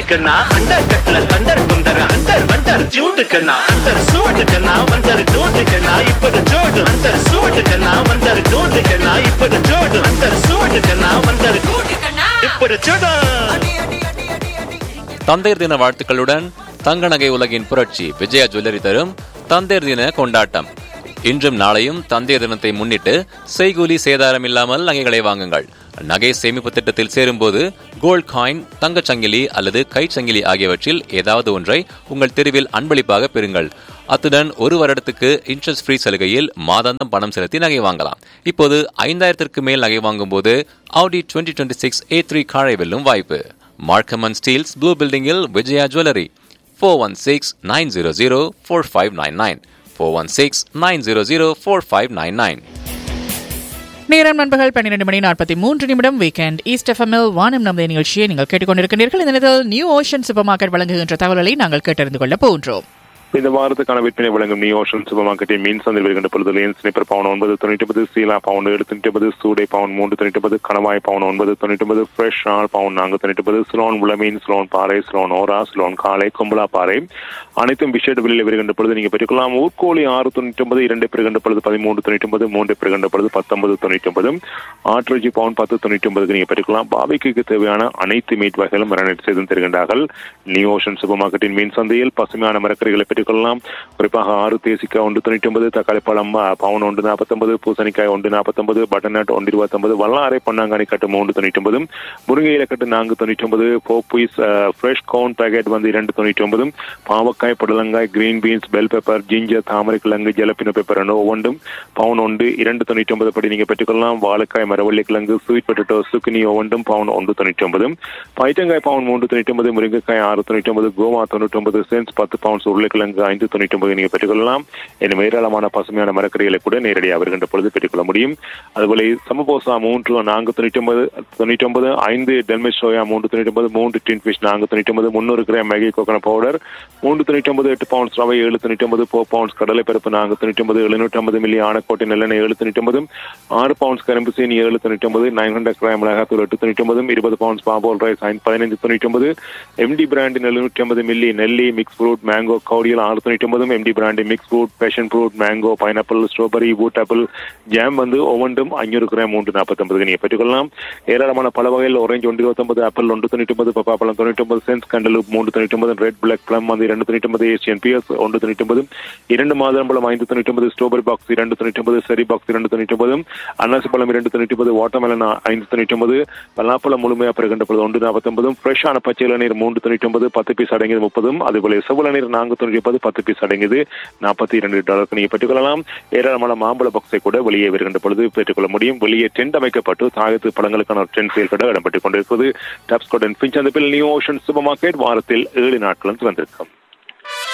ஜூட்டுக்குன்னா அண்டர் கட்ல தண்டர் குண்டர் அண்டர் வண்டர் ஜூட்டுக்குன்னா அண்டர் சூட்டுக்குன்னா வண்டர் ஜூட்டுக்குன்னா இப்பது ஜோடு அண்டர் சூட்டுக்குன்னா வண்டர் ஜூட்டுக்குன்னா இப்பது ஜோடு அண்டர் சூட்டுக்குன்னா வண்டர் இப்பது ஜோடு தந்தையர் தின வாழ்த்துக்களுடன் தங்க நகை உலகின் புரட்சி விஜயா ஜுவல்லரி தரும் தந்தையர் தின கொண்டாட்டம் இன்றும் நாளையும் தந்தையர் தினத்தை முன்னிட்டு செய்கூலி சேதாரம் இல்லாமல் நகைகளை வாங்குங்கள் நகை சேமிப்பு திட்டத்தில் சேரும்போது கோல்ட் காயின் தங்கச் சங்கிலி அல்லது கைச்சங்கிலி ஆகியவற்றில் ஏதாவது ஒன்றை உங்கள் தெருவில் அன்பளிப்பாக பெறுங்கள் அத்துடன் ஒரு வருடத்துக்கு இன்ட்ரெஸ்ட் ஃப்ரீ சலுகையில் மாதாந்தம் பணம் செலுத்தி நகை வாங்கலாம் இப்போது ஐந்தாயிரத்திற்கு மேல் நகை வாங்கும் போது Audi twenty twenty six A three காரை வெல்லும் வாய்ப்பு மார்க்கமன் ஸ்டீல்ஸ் ப்ளூ பில்டிங்கில் Vijaya jewellery four one six nine zero zero four five nine nine four one six nine zero zero four five nine nine நேரம் நண்பர்கள் பன்னிரண்டு மணி நாற்பத்தி மூன்று நிமிடம் வீக்கெண்ட் ஈஸ்ட் எஃப்எம்எல் வானம் நமது நிகழ்ச்சியை நீங்கள் கேட்டுக்கொண்டிருக்கிறீர்கள் இந்த நேரத்தில் நியூ ஓஷன் சூப்பர் மார்க்கெட் வழங்குகின்ற தகவல்களை நாங்கள் கேட்டறிந்து கொள்ள போகின்றோம் இந்த வாரத்துக்கான விற்பனை வழங்கும் நியூ ஓஷன் சூப்பர் மார்க்கெட்டின் மீன் சந்தையில் வருகின்ற பொழுது லேன் ஸ்னிப்பர் பவுன் ஒன்பது தொண்ணூற்றி ஒன்பது சீலா பவுன் ஏழு தொண்ணூற்றி ஒன்பது சூடை பவுன் மூன்று தொண்ணூற்றி ஒன்பது கணவாய் பவுன் ஒன்பது தொண்ணூற்றி ஒன்பது ஃப்ரெஷ் ஆள் பவுன் நான்கு தொண்ணூற்றி ஒன்பது ஸ்லோன் உளமீன் ஸ்லோன் பாறை ஸ்லோன் ஓரா ஸ்லோன் காலை கும்பலா பாறை அனைத்தும் விஷேட் விலையில் வருகின்ற பொழுது நீங்க பெற்றுக்கொள்ளலாம் ஊர்கோழி ஆறு தொண்ணூற்றி ஒன்பது இரண்டு பெறுகின்ற பொழுது பதிமூன்று தொண்ணூற்றி ஒன்பது மூன்று பெறுகின்ற பொழுது பத்தொன்பது தொண்ணூற்றி ஒன்பது ஆட்ரஜி பவுன் பத்து தொண்ணூற்றி ஒன்பதுக்கு நீங்க பெற்றுக்கலாம் பாபிக்கு தேவையான அனைத்து மீட் வகைகளும் மரணட் செய்து தருகின்றார்கள் நியூ ஓஷன் சூப்பர் மார்க்கெட்டின் மீன் சந்தையில் பசுமையான மரக்கறிகளை பெற்றுக்கொள்ளலாம் குறிப்பாக ஆறு தேசிக்காய் ஒன்று தொண்ணூற்றி ஒன்பது தக்காளி பழம் ஆ, பவுன் ஒன்று நாற்பத்தொன்பது பூசணிக்காய் ஒன்று நாற்பத்தொன்பது பட்டர்நட் ஒன்று இருபத்தொன்பது வல்லாரை பொன்னாங்கானி கட்டு மூன்று தொண்ணூற்றி ஒன்பது முருங்கை இலக்கட்டு நான்கு தொண்ணூற்றி ஒன்பது போப்பீஸ் ஃப்ரெஷ் கவுன் பேக்கெட் வந்து இரண்டு தொண்ணூற்றி ஒன்பது பாவக்காய் புடலங்காய் green beans bell pepper ginger தாமரை கிழங்கு ஜலப்பின பெப்பர் என ஒவ்வொன்றும் பவுன் ஒன்று இரண்டு தொண்ணூற்றி ஒன்பது படி நீங்க பெற்றுக்கொள்ளலாம் வாழைக்காய் மரவள்ளி கிழங்கு ஸ்வீட் பொட்டேட்டோ சுக்கினி ஒவ்வொன்றும் பவுன் ஒன்று தொண்ணூற்றி ஒன்பது பைத்தங்காய் பவுன் மூன்று தொண்ணூற்றி ஒன்பது முருங்கைக்காய் ஆறு தொண்ணூற்றி ஒன்பது கோவா தொண்ணூற்றி ஒன்பது சென்ஸ் பத்து பவுன்ஸ் உருளைக்கிழங்கு ஐந்து தொண்ணூற்றி ஒன்பது நீங்க பெற்றுக்கொள்ளலாம் இன்னும் ஏராளமான பசுமையான மரக்கறிகளை கூட நேரடியாக வருகின்ற பொழுது பெற்றுக்கொள்ள முடியும் அதுபோல சமபோசா மூன்று நான்கு தொண்ணூற்றி ஒன்பது தொண்ணூற்றி ஒன்பது ஐந்து டெல்மிஸ் சோயா மூன்று தொண்ணூற்றி ஒன்பது மூன்று டின் ஃபிஷ் நான்கு தொண்ணூற்றி ஒன்பது முன்னூறு கிராம் மேகி கோகனட் பவுடர் மூன்று தொண்ணூற்றி ஒன்பது எட்டு பவுன்ஸ் ரவை ஏழு தொண்ணூற்றி ஒன்பது ஃபோர் பவுன்ஸ் கடலை பருப்பு நான்கு தொண்ணூற்றி ஒன்பது எழுநூற்றி ஐம்பது மில்லி ஆனக்கோட்டை நல்லெண்ணெய் ஏழு தொண்ணூற்றி ஒன்பது ஆறு பவுன்ஸ் கரும்பு சீனி ஏழு தொண்ணூற்றி ஒன்பது நைன் ஹண்ட்ரட் கிராம் மிளகாத்தூள் எட்டு தொண்ணூற்றி ஒன்பது இருபது பவுன்ஸ் பாபோல் ரைஸ் பதினைந்து தொண்ணூற்றி ஒன்பது எம்டி பிராண்டின் எழுநூற்றி ஐம்பது மில்லி நெல்லி மிக்ஸ் ஃப்ரூட் மேங்கோ கவுடியல் ஆறு தொண்ணூற்றி ஒன்பதும் எம்டி பிராண்டின் mix fruit passion fruit mango pineapple strawberry wood apple jam வந்து ஒவ்வொன்றும் ஐநூறு கிராம் மூன்று நாற்பத்தொன்பது நீங்கள் பெற்றுக்கொள்ளலாம் ஏராளமான பல வகையில் ஒரேஞ்ச் ஒன்று இருபத்தொன்பது ஆப்பிள் ஒன்று தொண்ணூற்றி ஒன்பது பப்பா பழம் தொண்ணூற்றி ஒன்பது சென்ஸ் கண்டலூப் மூன்று தொண்ணூற்றி ஒன்பது ரெட் பிளாக் பிளம் வந்து இரண்டு தொண்ணூற்றி ஒன்பது ஏசியன் பிஎஸ் ஒன்று தொண்ணூற்றி ஒன்பது இரண்டு மாதுளம்பழம் ஐந்து தொண்ணூற்றி ஒன்பது ஸ்ட்ராபெரி பாக்ஸ் இரண்டு தொண்ணூற்றி ஒன்பது செரி பாக்ஸ் இரண்டு தொண்ணூற்றி ஒன்பது அன்னாசி பழம் இரண்டு தொண்ணூற்றி ஒன்பது வாட்டர்மெலன் ஐந்து தொண்ணூற்றி ஒன்பது பலாப்பழம் முழுமையாக பெறுகின்ற பொழுது ஒன்று நாற்பத்தொன்பதும் ஃப்ரெஷ்ஷான பச்சை இளநீர் மூன்று தொண்ணூற்றி ஒன்பது பத்து பீஸ் அடங்கியது முப்பதும் அதுபோல செவ்வள நீர் நான்கு தொண்ணூற்றி ஒன்பது பத்து பீஸ் அடங்கியது நாற்பத்தி இரண்டு டாலருக்கு நீங்கள் பெற்றுக்கொள்ளலாம் ஏராளமான மாம்பழ பாக்ஸை கூட வெளியே வருகின்ற பொழுது பெற்றுக்கொள்ள முடியும் வெளியே டென்ட் அமைக்கப்பட்டு தாயத்து பழங்களுக்கான டென்ட் சேல் கடை இடம்பெற்றுக் கொண்டிருப்பது டாப்ஸ்கோட் அண்ட் பிஞ்ச் அந்த நியூ ஓஷன் சூப்பர் மார்க்கெட் வாரத்தில் ஏழு நாட்களும் திறந்திருக்கும்